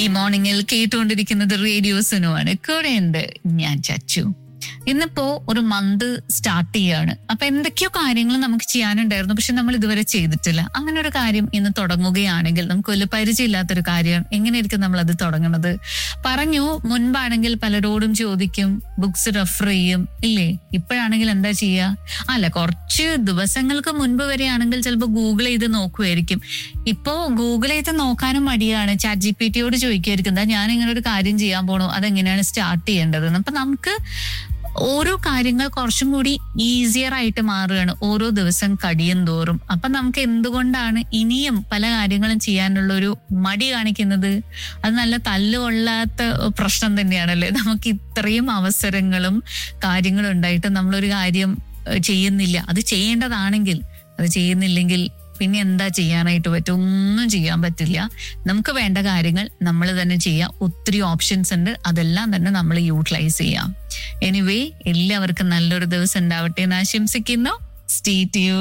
ഈ മോർണിംഗിൽ കേട്ടുകൊണ്ടിരിക്കുന്നത് റേഡിയോസിനുമാണ് കൂടെ ഉണ്ട് ഞാൻ ചച്ചു ഇന്നിപ്പോ ഒരു മന്ത് സ്റ്റാർട്ട് ചെയ്യാണ് അപ്പൊ എന്തൊക്കെയോ കാര്യങ്ങൾ നമുക്ക് ചെയ്യാനുണ്ടായിരുന്നു പക്ഷെ നമ്മൾ ഇതുവരെ ചെയ്തിട്ടില്ല അങ്ങനെ ഒരു കാര്യം ഇന്ന് തുടങ്ങുകയാണെങ്കിൽ നമുക്ക് വലിയ പരിചയമില്ലാത്തൊരു കാര്യമാണ് എങ്ങനെയായിരിക്കും നമ്മൾ അത് തുടങ്ങുന്നത് പറഞ്ഞു മുൻപാണെങ്കിൽ പലരോടും ചോദിക്കും ബുക്സ് റെഫർ ചെയ്യും ഇല്ലേ ഇപ്പോഴാണെങ്കിൽ എന്താ ചെയ്യുക അല്ല കുറച്ച് ദിവസങ്ങൾക്ക് മുൻപ് വരെയാണെങ്കിൽ ചിലപ്പോൾ ഗൂഗിൾ ചെയ്ത് നോക്കുമായിരിക്കും ഇപ്പോ ഗൂഗിൾ ചെയ്ത് നോക്കാനും മടിയാണ് ചാറ്റ് ജി പി ടിയോട് ചോദിക്കുമായിരിക്കും എന്താ ഞാൻ ഇങ്ങനെ ഒരു കാര്യം ചെയ്യാൻ പോണു അതെങ്ങനെയാണ് സ്റ്റാർട്ട് ചെയ്യേണ്ടതെന്ന് അപ്പൊ നമുക്ക് ഓരോ കാര്യങ്ങൾ കുറച്ചും കൂടി ഈസിയർ ആയിട്ട് മാറുകയാണ് ഓരോ ദിവസം കടിയും തോറും അപ്പൊ നമുക്ക് എന്തുകൊണ്ടാണ് ഇനിയും പല കാര്യങ്ങളും ചെയ്യാനുള്ള ഒരു മടി കാണിക്കുന്നത് അത് നല്ല തല്ലുകൊള്ളാത്ത പ്രശ്നം തന്നെയാണല്ലേ നമുക്ക് ഇത്രയും അവസരങ്ങളും കാര്യങ്ങളും ഉണ്ടായിട്ട് നമ്മളൊരു കാര്യം ഏഹ്, ചെയ്യുന്നില്ല അത് ചെയ്യേണ്ടതാണെങ്കിൽ അത് ചെയ്യുന്നില്ലെങ്കിൽ പിന്നെ എന്താ ചെയ്യാനായിട്ട് പറ്റും ഒന്നും ചെയ്യാൻ പറ്റില്ല നമുക്ക് വേണ്ട കാര്യങ്ങൾ നമ്മൾ തന്നെ ചെയ്യാം ഒത്തിരി ഓപ്ഷൻസ് ഉണ്ട് അതെല്ലാം തന്നെ നമ്മൾ യൂട്ടിലൈസ് ചെയ്യാം എനിവേ എല്ലാവർക്കും നല്ലൊരു ദിവസം ഉണ്ടാവട്ടെ എന്ന് ആശംസിക്കുന്നു സ്റ്റേ ട്യൂൺ